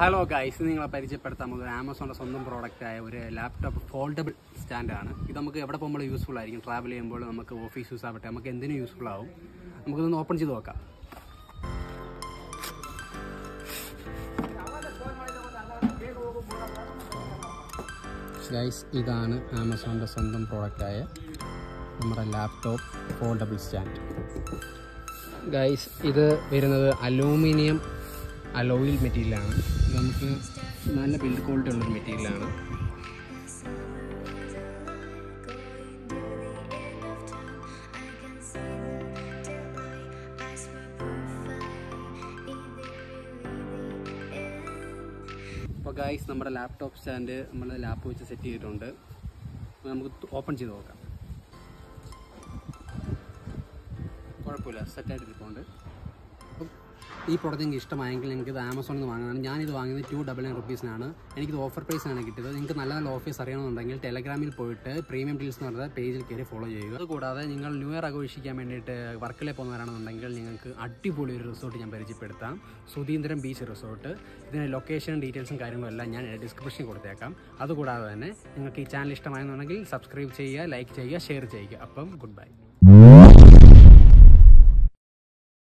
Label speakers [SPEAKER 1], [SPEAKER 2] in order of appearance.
[SPEAKER 1] hello guys നിങ്ങളെ പരിചയപ്പെടുത്താൻ പോകുന്നത് ആമസോണിന്റെ സ്വന്തം പ്രോഡക്റ്റ് ആയ ഒരു ലാപ്ടോപ്പ് ഫോൾഡബിൾ സ്റ്റാൻഡാണ് ഇത് നമുക്ക് എവിടെ പോകുമ്പോൾ യൂസ്ഫുൾ ആയിരിക്കും ട്രാവൽ ചെയ്യുമ്പോൾ നമുക്ക് ഓഫീസ് യൂസ് ആവട്ടെ നമുക്ക് എന്തിനും യൂസ്ഫുൾ ആവും നമുക്കിതൊന്ന് ഓപ്പൺ ചെയ്ത് നോക്കാം ഗൈസ് ഇതാണ് ആമസോണിന്റെ സ്വന്തം പ്രോഡക്റ്റായ നമ്മുടെ ലാപ്ടോപ്പ് ഫോൾഡബിൾ സ്റ്റാൻഡ് ഗൈസ് ഇത് വരുന്നത് അലൂമിനിയം അലോയിൽ മെറ്റീരിയലാണ് ഇത് നമുക്ക് നല്ല ബിൽഡ് ക്വാളിറ്റി ഉള്ളൊരു മെറ്റീരിയലാണ് അപ്പോൾ ഗൈസ് നമ്മുടെ ലാപ്ടോപ്പ് സ്റ്റാൻഡ് നമ്മൾ ലാപ്പ് വെച്ച് സെറ്റ് ചെയ്തിട്ടുണ്ട് അപ്പോൾ നമുക്ക് ഓപ്പൺ ചെയ്ത് നോക്കാം കുഴപ്പമില്ല സെറ്റായിട്ട് ഇരിപ്പുണ്ട് അപ്പം ഈ പ്രോഡക്റ്റ് നിങ്ങൾക്ക് ഇഷ്ടമായെങ്കിൽ നിങ്ങൾക്ക് ഇത് ആമസോണിൽ നിന്ന് വാങ്ങാനാണ് ഞാനിത് വാങ്ങിയത് ടു ഡബിൾ നയൻ റുപ്പീസിനാണ് എനിക്കിത് ഓഫർ പ്രൈസാണ് കിട്ടിയത് നിങ്ങൾക്ക് നല്ല നല്ല ഓഫേഴ്സ് അറിയണമെന്നുണ്ടെങ്കിൽ ടെലഗ്രാമിൽ പോയിട്ട് പ്രീമിയം ഡീൽസ് എന്ന് പറയുന്ന പേജിൽ കയറി ഫോളോ ചെയ്യുക അതുകൂടാതെ നിങ്ങൾ ന്യൂ ഇയർ ആഘോഷിക്കാൻ വേണ്ടിയിട്ട് വർക്കിലെ പോകുന്നവരാണെന്നുണ്ടെങ്കിൽ നിങ്ങൾക്ക് അടിപൊളി ഒരു റിസോർട്ട് ഞാൻ പരിചയപ്പെടുത്താം സുധീന്ദ്രം ബീച്ച് റിസോർട്ട് ഇതിന് ലൊക്കേഷനും ഡീറ്റെയിൽസും കാര്യങ്ങളും എല്ലാം ഞാൻ ഡിസ്ക്രിപ്ഷനിൽ കൊടുത്തേക്കാം അതുകൂടാതെ തന്നെ നിങ്ങൾക്ക് ഈ ചാനൽ ഇഷ്ടമായെന്നുണ്ടെങ്കിൽ സബ്സ്ക്രൈബ് ചെയ്യുക ലൈക്ക് ചെയ്യുക ഷെയർ ചെയ്യുക അപ്പം ഗുഡ് ബൈ